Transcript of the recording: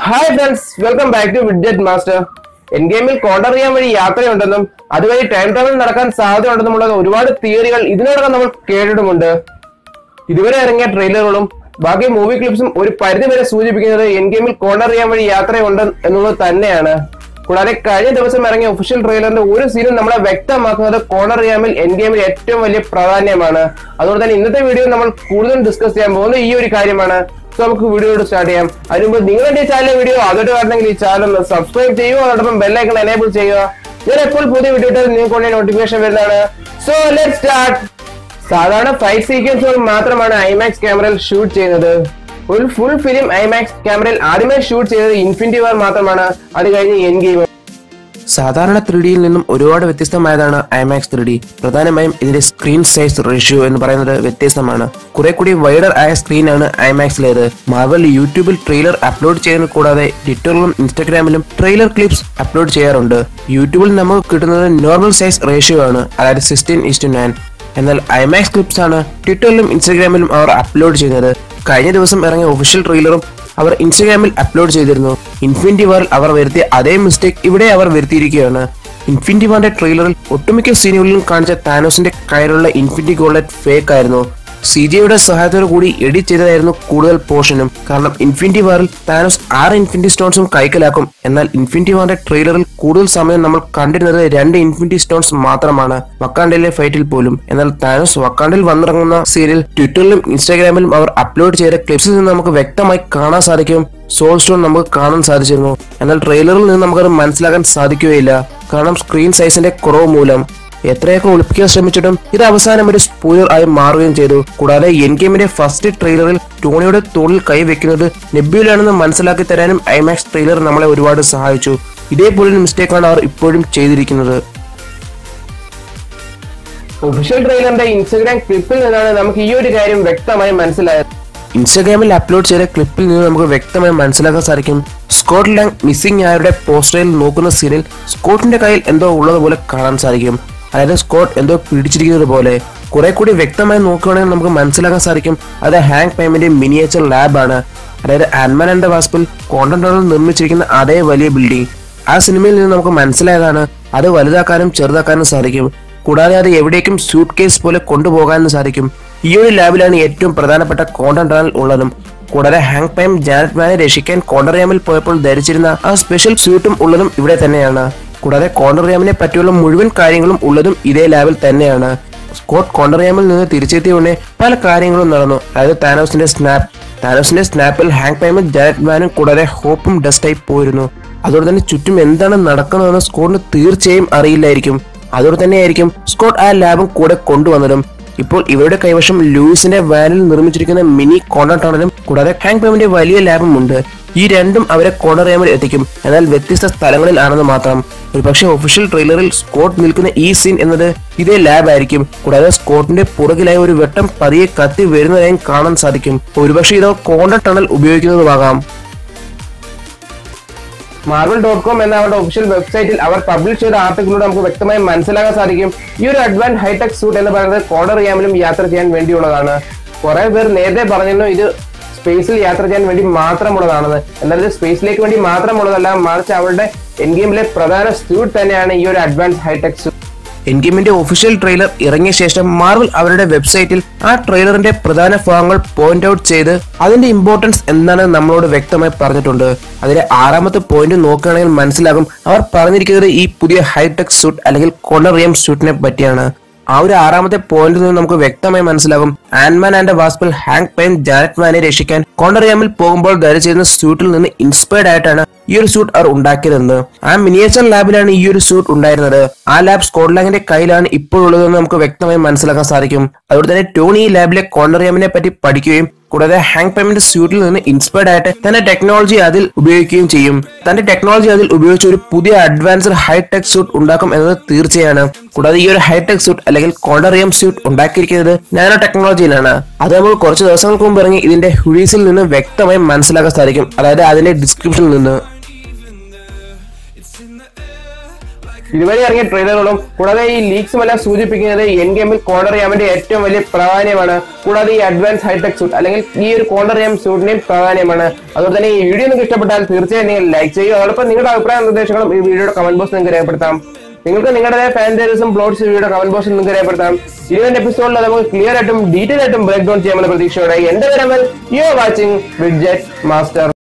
hi friends welcome back to widget master എൻ ഗെയിമിൽ കോണ്ടർ ചെയ്യാൻ വഴി യാത്രയുണ്ടെന്നും അതുവഴി ടൈം ട്രാവൽ നടക്കാൻ സാധ്യതയുണ്ടെന്നുമുള്ള ഒരുപാട് തിയറികൾ ഇതിനോടകം നമ്മൾ കേട്ടിട്ടുമുണ്ട് ഇതുവരെ ഇറങ്ങിയ ട്രെയിലറുകളും ബാക്കി മൂവി ക്ലിപ്സും ഒരു പരിധി വരെ സൂചിപ്പിക്കുന്നത് എൻ ഗെയിമിൽ കോണ്ടർ ചെയ്യാൻ വഴി യാത്രയുണ്ട് എന്നുള്ളത് തന്നെയാണ് കൂടാതെ കഴിഞ്ഞ ദിവസം ഇറങ്ങിയ ഒഫീഷ്യൽ ട്രെയിലറിന്റെ ഒരു സീനും നമ്മളെ വ്യക്തമാക്കുന്നത് കോണർ റിയാമിൽ എൻ ഗെയിമിൽ ഏറ്റവും വലിയ പ്രാധാന്യമാണ് അതുകൊണ്ട് തന്നെ ഇന്നത്തെ വീഡിയോ നമ്മൾ കൂടുതൽ ഡിസ്കസ് ചെയ്യാൻ പോകുന്നത് ഈ ഒരു കാര്യമാണ് സോ നമുക്ക് വീഡിയോ സ്റ്റാർട്ട് ചെയ്യാം അതിന് മുമ്പ് നിങ്ങൾ എന്റെ ചാനലിലെ വീഡിയോ ആദ്യമായിട്ട് കാണണമെങ്കിൽ ഈ ചാനൽ ഒന്ന് സബ്സ്ക്രൈബ് ചെയ്യുക അതോടൊപ്പം ബെല്ലൈക്കൺ എനേബിൾ ചെയ്യുക ഞാൻ എപ്പോൾ പുതിയ വീഡിയോ ഇട്ടാൽ നിങ്ങൾക്ക് നോട്ടിഫിക്കേഷൻ വരുന്നതാണ് സോ ലെറ്റ് സ്റ്റാർട്ട് സാധാരണ ഫൈറ്റ് സീക്വൻസുകൾ മാത്രമാണ് ഐമാക്സ് ക്യാമറയിൽ ഷൂട്ട് ചെയ്യുന്നത് ഒരു ഫുൾ ഫിലിം ഐമാക്സ് ക്യാമറയിൽ ആദ്യമായി ഷൂട്ട് ചെയ്തത് ഇൻഫിനിറ്റി വാർ മാത്രമാണ് അത് കഴിഞ്ഞ് എൻ ഗെയിം സാധാരണ ത്രീ ഡിയിൽ നിന്നും ഒരുപാട് വ്യത്യസ്തമായതാണ് ഐമാക്സ് ത്രീ ഡി പ്രധാനമായും ഇതിന്റെ സ്ക്രീൻ സൈസ് റേഷ്യോ എന്ന് പറയുന്നത് വ്യത്യസ്തമാണ് കുറെ കൂടി വൈഡർ ആയ സ്ക്രീനാണ് ഐമാക്സിലേത് മാർവൽ യൂട്യൂബിൽ ട്രെയിലർ അപ്ലോഡ് ചെയ്യുന്നത് കൂടാതെ ട്വിറ്ററിലും ഇൻസ്റ്റാഗ്രാമിലും ട്രെയിലർ ക്ലിപ്സ് അപ്ലോഡ് ചെയ്യാറുണ്ട് യൂട്യൂബിൽ നമുക്ക് കിട്ടുന്നത് നോർമൽ സൈസ് റേഷ്യോ ആണ് അതായത് സിക്സ്റ്റീൻ ഇസ്റ്റു നയൻ എന്നാൽ ഐമാക്സ് ക്ലിപ്സ് ആണ് ട്വിറ്ററിലും ഇൻസ്റ്റാഗ്രാമിലും അവർ അപ്ലോഡ് ചെയ്യുന്നത് കഴിഞ്ഞ ദിവസം ഇറങ്ങിയ ഒഫീഷ്യൽ ട്രെയിലറും അവർ ഇൻസ്റ്റാഗ്രാമിൽ അപ്ലോഡ് ചെയ്തിരുന്നു ഇൻഫിനിറ്റി വാറിൽ അവർ വരുത്തിയ അതേ മിസ്റ്റേക്ക് ഇവിടെ അവർ വരുത്തിയിരിക്കുകയാണ് ഇൻഫിനിറ്റി വാറിന്റെ ട്രെയിലറിൽ ഒട്ടുമിക്ക സീനുകളിലും കാണിച്ച താനോസിന്റെ കയ്യിലുള്ള ഇൻഫിനിറ്റി ഗോൾഡ് ഫേക്ക് ആയിരുന്നു സി ജിയുടെ സഹായത്തോടു കൂടി എഡിറ്റ് ചെയ്തതായിരുന്നു കൂടുതൽ പോർഷനും കാരണം ഇൻഫിനിറ്റി വാറിൽ താനോസ് ആറ് ഇൻഫിനിറ്റി സ്റ്റോൺസും കൈക്കലാക്കും എന്നാൽ ഇൻഫിനിറ്റി വാറിന്റെ ട്രെയിലറിൽ കൂടുതൽ സമയം നമ്മൾ കണ്ടിരുന്നത് രണ്ട് ഇൻഫിനിറ്റി സ്റ്റോൺസ് മാത്രമാണ് വക്കാണ്ടയിലെ ഫൈറ്റിൽ പോലും എന്നാൽ താനോസ് വക്കാണ്ടിൽ വന്നിറങ്ങുന്ന സീരിയൽ ട്വിറ്ററിലും ഇൻസ്റ്റാഗ്രാമിലും അവർ അപ്ലോഡ് ചെയ്ത ക്ലിപ്സിൽ നിന്ന് നമുക്ക് വ്യക്തമായി കാണാൻ സാധിക്കും സോൾ സ്റ്റോൺ നമുക്ക് കാണാൻ സാധിച്ചിരുന്നു എന്നാൽ ട്രെയിലറിൽ നിന്ന് നമുക്കത് മനസ്സിലാക്കാൻ സാധിക്കുകയില്ല കാരണം സ്ക്രീൻ സൈസിന്റെ കുറവ് മൂലം എത്രയൊക്കെ ഒളിപ്പിക്കാൻ ശ്രമിച്ചിട്ടും ഇത് അവസാനം ഒരു സ്പോയിലർ ആയി മാറുകയും ചെയ്തു കൂടാതെ എൻ ഗെയിമിന്റെ ഫസ്റ്റ് ട്രെയിലറിൽ ടോണിയുടെ തോളിൽ കൈവെക്കുന്നത് നെബ്യൂലാണെന്ന് മനസ്സിലാക്കി തരാനും ഐമാക്സ് ട്രെയിലർ നമ്മളെ ഒരുപാട് സഹായിച്ചു ഇതേപോലൊരു മിസ്റ്റേക്കാണ് അവർ ഇപ്പോഴും ചെയ്തിരിക്കുന്നത് ഒഫീഷ്യൽ ട്രെയിലറിന്റെ ഇൻസ്റ്റഗ്രാം ക്ലിപ്പിൽ നിന്നാണ് നമുക്ക് ഈ ഒരു കാര്യം വ്യക്തമായി മനസ്സിലായത് ഇൻസ്റ്റാഗ്രാമിൽ അപ്ലോഡ് ചെയ്ത ക്ലിപ്പിൽ നിന്ന് നമുക്ക് വ്യക്തമായി മനസ്സിലാക്കാൻ സാധിക്കും സ്കോട്ട് ലാങ് മിസ്സിംഗ് ആയവരുടെ പോസ്റ്ററിൽ നോക്കുന്ന സീനിൽ സ്കോട്ടിന്റെ കയ്യിൽ എന്തോ ഉള്ളതുപോലെ കാണാൻ സാധിക്കും അതായത് സ്കോട്ട് എന്തോ പിടിച്ചിരിക്കുന്നത് പോലെ കുറെ കൂടി വ്യക്തമായി നോക്കുകയാണെങ്കിൽ നമുക്ക് മനസ്സിലാക്കാൻ സാധിക്കും അത് ഹാങ് പൈമിന്റെ മിനിയേച്ചർ ലാബാണ് അതായത് ആൻമാൻ ആൻഡ് വാസ്പിൽ കോണ്ടന്റുകൾ നിർമ്മിച്ചിരിക്കുന്ന അതേ വലിയ ബിൽഡിംഗ് ആ സിനിമയിൽ നിന്ന് നമുക്ക് മനസ്സിലായതാണ് അത് വലുതാക്കാനും ചെറുതാക്കാനും സാധിക്കും കൂടാതെ അത് എവിടേക്കും സ്യൂട്ട് കേസ് പോലെ കൊണ്ടുപോകാനും സാധിക്കും ഈ ഒരു ലാബിലാണ് ഏറ്റവും പ്രധാനപ്പെട്ട കോണ്ടന്റ് ടണൽ ഉള്ളതും കൂടാതെ ഹാങ് പൈം ജാനറ്റ് മാനെ രക്ഷിക്കാൻ കോണ്ടറിയാമിൽ പോയപ്പോൾ ധരിച്ചിരുന്ന ആ സ്പെഷ്യൽ സ്യൂട്ടും ഉള്ളതും ഇവിടെ തന്നെയാണ് കൂടാതെ കോണ്ടറിയാമിനെ പറ്റിയുള്ള മുഴുവൻ കാര്യങ്ങളും ഉള്ളതും ഇതേ ലാബിൽ തന്നെയാണ് സ്കോട്ട് കോണ്ടറിയാമിൽ നിന്ന് തിരിച്ചെത്തിയ ഉടനെ പല കാര്യങ്ങളും നടന്നു അതായത് താനോസിന്റെ സ്നാപ്പ് താനോസിന്റെ സ്നാപ്പിൽ ഹാങ് പൈമും ജാനറ്റ് മാനും കൂടാതെ ഹോപ്പും ഡസ്റ്റായി പോയിരുന്നു അതോടെ തന്നെ ചുറ്റും എന്താണ് നടക്കുന്നതെന്ന് സ്കോട്ടിന് തീർച്ചയായും അറിയില്ലായിരിക്കും അതോടെ തന്നെയായിരിക്കും സ്കോട്ട് ആ ലാബും കൂടെ കൊണ്ടുവന്നതും ഇപ്പോൾ ഇവരുടെ കൈവശം ലൂയിസിന്റെ വാനിൽ നിർമ്മിച്ചിരിക്കുന്ന മിനി കോർണർ ടണലും കൂടാതെ ഹാങ് പേമിന്റെ വലിയ ലാബും ഉണ്ട് ഈ രണ്ടും അവരെ കോർണർ റേമിൽ എത്തിക്കും എന്നാൽ വ്യത്യസ്ത സ്ഥലങ്ങളിൽ ആണെന്ന് മാത്രം ഒരുപക്ഷെ ഒഫീഷ്യൽ ട്രെയിലറിൽ സ്കോട്ട് നിൽക്കുന്ന ഈ സീൻ എന്നത് ഇതേ ലാബ് ആയിരിക്കും കൂടാതെ സ്കോട്ടിന്റെ പുറകിലായി ഒരു വെട്ടം പതിയെ കത്തി വരുന്നതായും കാണാൻ സാധിക്കും ഒരുപക്ഷെ ഇത് കോർണർ ടണൽ ഉപയോഗിക്കുന്നതുമാകാം മാർവൽ ഡോട്ട് കോം എന്ന അവരുടെ ഒഫീഷ്യൽ വെബ്സൈറ്റിൽ അവർ പബ്ലിഷ് ചെയ്ത ആർട്ടിക്കിലൂടെ നമുക്ക് വ്യക്തമായി മനസ്സിലാക്കാൻ സാധിക്കും ഈ ഒരു അഡ്വാൻസ് ഹൈടെക് സൂട്ട് എന്ന് പറയുന്നത് കോർണർ റിയാമിലും യാത്ര ചെയ്യാൻ വേണ്ടിയുള്ളതാണ് കുറെ പേർ നേരത്തെ പറഞ്ഞിരുന്നു ഇത് സ്പേസിൽ യാത്ര ചെയ്യാൻ വേണ്ടി മാത്രമുള്ളതാണെന്ന് എന്നാൽ ഇത് സ്പേസിലേക്ക് വേണ്ടി മാത്രമുള്ളതല്ല മറിച്ച് അവരുടെ എൻ ഗെയിമിലെ പ്രധാന സ്യൂട്ട് തന്നെയാണ് ഈ ഒരു അഡ്വാൻസ് ഹൈടെക് സൂട്ട് എൻഗെയിമിന്റെ ഒഫീഷ്യൽ ട്രെയിലർ ഇറങ്ങിയ ശേഷം മാർവൽ അവരുടെ വെബ്സൈറ്റിൽ ആ ട്രെയിലറിന്റെ പ്രധാന ഭാഗങ്ങൾ പോയിന്റ് ഔട്ട് ചെയ്ത് അതിന്റെ ഇമ്പോർട്ടൻസ് എന്താണെന്ന് നമ്മളോട് വ്യക്തമായി പറഞ്ഞിട്ടുണ്ട് അതിലെ ആറാമത്തെ പോയിന്റ് നോക്കുകയാണെങ്കിൽ മനസ്സിലാകും അവർ പറഞ്ഞിരിക്കുന്നത് ഈ പുതിയ ഹൈടെക് സൂട്ട് അല്ലെങ്കിൽ കൊണറിയം സൂട്ടിനെ പറ്റിയാണ് ആ ഒരു ആറാമത്തെ പോയിന്റിൽ നിന്ന് നമുക്ക് വ്യക്തമായി മനസ്സിലാകും ആൻമാൻ ആൻഡ് വാസ്പൽ ഹാങ് പെയിൻ ജാനറ്റ് മാനെ രക്ഷിക്കാൻ കോണ്ടറിയാമിൽ പോകുമ്പോൾ ധരിച്ചിരുന്ന സ്യൂട്ടിൽ നിന്ന് ഇൻസ്പയർഡ് ആയിട്ടാണ് ഈ ഒരു സൂട്ട് അവർ ഉണ്ടാക്കിയതെന്ന് ആ മിനിയേച്ചർ ലാബിലാണ് ഈ ഒരു സൂട്ട് ഉണ്ടായിരുന്നത് ആ ലാബ് സ്കോട്ട്ലാൻഡിന്റെ കയ്യിലാണ് ഇപ്പോഴുള്ളതെന്ന് നമുക്ക് വ്യക്തമായി മനസ്സിലാക്കാൻ സാധിക്കും അതുകൊണ്ട് തന്നെ ടോണി ഈ ലാബിലെ കോണ്ടറിയാമിനെ പറ്റി പഠിക്കുകയും കൂടാതെ ഹാങ് പെമിന്റെ സ്യൂട്ടിൽ നിന്ന് ഇൻസ്പയർഡ് ആയിട്ട് തന്റെ ടെക്നോളജി അതിൽ ഉപയോഗിക്കുകയും ചെയ്യും തന്റെ ടെക്നോളജി അതിൽ ഉപയോഗിച്ച് ഒരു പുതിയ അഡ്വാൻസ്ഡ് ഹൈടെക് സൂട്ട് ഉണ്ടാക്കും എന്നത് തീർച്ചയാണ് കൂടാതെ ഈ ഒരു ഹൈടെക് സൂട്ട് അല്ലെങ്കിൽ കോണ്ടറിയം സൂട്ട് ഉണ്ടാക്കിയിരിക്കുന്നത് നാനോ ടെക്നോളജിയിലാണ് അത് നമ്മൾ കുറച്ച് ദിവസങ്ങൾക്ക് മുമ്പ് ഇറങ്ങി ഇതിന്റെ ഹുഡീസിൽ നിന്ന് വ്യക്തമായി മനസ്സിലാക്കാൻ സാധിക്കും അതായത് അതിന്റെ ഡിസ്ക്രിപ്ഷനിൽ നിന്ന് ഇതുവരെ ഇറങ്ങിയ ട്രെയിലറുകളും കൂടാതെ ഈ ലീക്സും എല്ലാം സൂചിപ്പിക്കുന്നത് എൻ ഗെയിമിൽ കോർണർ ചെയ്യാമിന്റെ ഏറ്റവും വലിയ പ്രാധാന്യമാണ് കൂടാതെ ഈ അഡ്വാൻസ് ഹൈടെക് സൂട്ട് അല്ലെങ്കിൽ ഈ ഒരു കോർണർ ചെയ്യാം സൂട്ടിന്റെയും പ്രാധാന്യമാണ് അതുപോലെ തന്നെ ഈ വീഡിയോ നിങ്ങൾക്ക് ഇഷ്ടപ്പെട്ടാൽ തീർച്ചയായും നിങ്ങൾ ലൈക്ക് ചെയ്യുക അതോടൊപ്പം നിങ്ങളുടെ അഭിപ്രായ നിർദ്ദേശങ്ങളും ഈ വീഡിയോയുടെ കമന്റ് ബോക്സ് നിങ്ങൾക്ക് രേഖപ്പെടുത്താം നിങ്ങൾക്ക് നിങ്ങളുടെ ഫാൻറ്റേഴ്സും പ്ലോട്ട്സ് വീഡിയോ കമന്റ് ബോക്സിൽ നിങ്ങൾക്ക് രേഖപ്പെടുത്താം ഇരുപത് എപ്പിസോഡിൽ നമുക്ക് ക്ലിയർ ആയിട്ടും ഡീറ്റെയിൽ ആയിട്ടും ബ്രേക്ക് ഡൗൺ ചെയ്യാനുള്ള പ്രതീക്ഷയോടെ എന്റെ വിരമൽ you are watching widget master